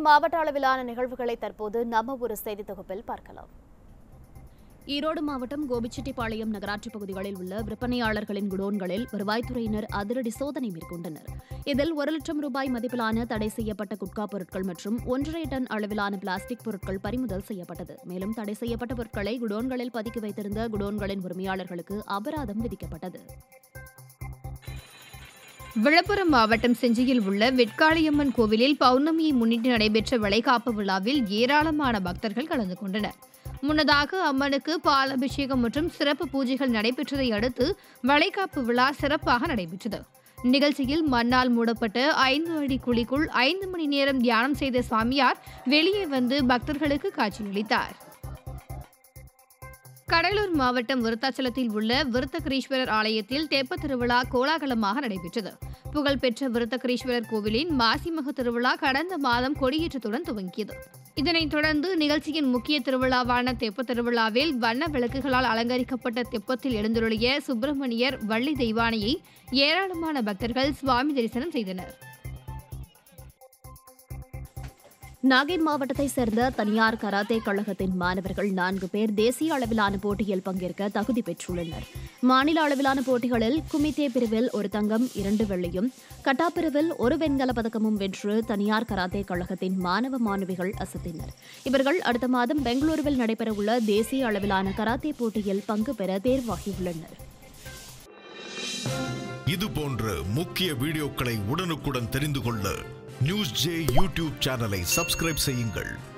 மாவட்ட அளவிலான நிகழ்வுகளை தற்போது நம்ம ஒரு செய்தி தொகுப்பில் பார்க்கலாம் ஈரோடு மாவட்டம் கோபிச்செட்டிப்பாளையம் நகராட்சி பகுதிகளில் உள்ள விற்பனையாளர்களின் குடோன்களில் வருவாய்த்துறையினர் அதிரடி சோதனை மேற்கொண்டனர் இதில் ஒரு லட்சம் ரூபாய் மதிப்பிலான தடை செய்யப்பட்ட குட்கா பொருட்கள் மற்றும் ஒன்றரை டன் அளவிலான பிளாஸ்டிக் பொருட்கள் பறிமுதல் செய்யப்பட்டது மேலும் தடை செய்யப்பட்ட பொருட்களை குடோன்களில் பதுக்கி வைத்திருந்த குடோன்களின் உரிமையாளர்களுக்கு அபராதம் விதிக்கப்பட்டது விழுப்புரம் மாவட்டம் செஞ்சியில் உள்ள வெட்காளியம்மன் கோவிலில் பௌர்ணமியை முன்னிட்டு நடைபெற்ற வளைகாப்பு விழாவில் ஏராளமான பக்தர்கள் கலந்து கொண்டனர் முன்னதாக அம்மனுக்கு பால் அபிஷேகம் மற்றும் சிறப்பு பூஜைகள் நடைபெற்றதை அடுத்து வளைகாப்பு விழா சிறப்பாக நடைபெற்றது நிகழ்ச்சியில் மண்ணால் மூடப்பட்ட ஐந்து அடி குழிக்குள் ஐந்து மணி நேரம் தியானம் செய்த சுவாமியார் வெளியே வந்து பக்தர்களுக்கு காட்சியளித்தார் கடலூர் மாவட்டம் விருத்தாச்சலத்தில் உள்ள விருத்தகிரீஸ்வரர் ஆலயத்தில் தெப்பத் திருவிழா கோலாகலமாக நடைபெற்றது புகழ்பெற்ற விருத்தகிரீஸ்வரர் கோவிலின் மாசிமக திருவிழா கடந்த மாதம் கொடியேற்றத்துடன் துவங்கியது இதனைத் தொடர்ந்து நிகழ்ச்சியின் முக்கிய திருவிழாவான தெப்பத் திருவிழாவில் வண்ண விளக்குகளால் அலங்கரிக்கப்பட்ட தெப்பத்தில் எழுந்துருளிய சுப்பிரமணியர் வள்ளி தெய்வானையை ஏராளமான பக்தர்கள் சுவாமி தரிசனம் செய்தனர் நாகை மாவட்டத்தைச் சேர்ந்த தனியார் கராத்தே கழகத்தின் மாணவர்கள் நான்கு பேர் தேசிய அளவிலான போட்டியில் பங்கேற்க தகுதி பெற்றுள்ளனர் மாநில அளவிலான போட்டிகளில் குமித்தே பிரிவில் ஒரு தங்கம் இரண்டு வெள்ளியும் கட்டா பிரிவில் ஒரு வெண்கலப் பதக்கமும் வென்று தனியார் கராத்தே கழகத்தின் மாணவ மாணவிகள் அசத்தினர் இவர்கள் அடுத்த மாதம் பெங்களூருவில் நடைபெறவுள்ள தேசிய அளவிலான கராத்தே போட்டியில் பங்கு பெற தேர்வாகியுள்ளனர் இது போன்ற முக்கிய வீடியோக்களை உடனுக்குடன் தெரிந்து கொள்ள நியூஸ் ஜே யூடியூப் சேனலை சப்ஸ்கிரைப் செய்யுங்கள்